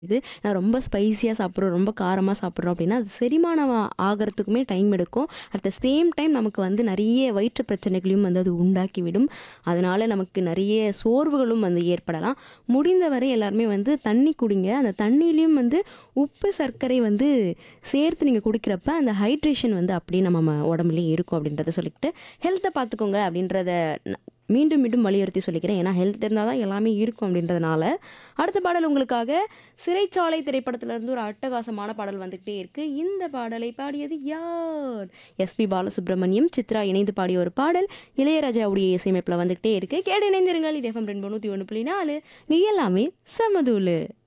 இது நான் ரொம்ப ஸ்பைசியாக சாப்பிட்றோம் ரொம்ப காரமாக சாப்பிட்றோம் அப்படின்னா அது செரிமானம் ஆ- ஆகறதுக்குமே டைம் எடுக்கும் அட் த சேம் டைம் நமக்கு வந்து நிறைய வயிற்று பிரச்சனைகளையும் வந்து அது உண்டாக்கிவிடும் அதனால நமக்கு நிறைய சோர்வுகளும் வந்து ஏற்படலாம் முடிந்தவரை எல்லாருமே வந்து தண்ணி குடிங்க அந்த தண்ணியிலையும் வந்து உப்பு சர்க்கரை வந்து சேர்த்து நீங்கள் குடிக்கிறப்ப அந்த ஹைட்ரேஷன் வந்து அப்படியே நம்ம ம- உடம்புலயே இருக்கும் அப்படின்றத சொல்லிக்கிட்டு ஹெல்த்தை பார்த்துக்கோங்க அப்படின்றத ந- மீண்டும் மீண்டும் வலியுறுத்தி சொல்லிக்கிறேன் ஏன்னா ஹெல்த் இருந்தால் தான் எல்லாமே இருக்கும் அப்படின்றதுனால அடுத்த பாடல் உங்களுக்காக சிறைச்சாலை திரைப்படத்திலிருந்து ஒரு அட்டகாசமான பாடல் வந்துகிட்டே இருக்கு இந்த பாடலை பாடியது யார் எஸ்பி பாலசுப்ரமணியம் சித்ரா இணைந்து பாடிய ஒரு பாடல் இளையராஜாவுடைய இசையமைப்பில் வந்துகிட்டே இருக்கு கேடு இணைந்திருங்கள் இது எஃப்எம் ரெண்டு நூற்றி ஒன்று புள்ளி நாலு நீ எல்லாமே சமதூலு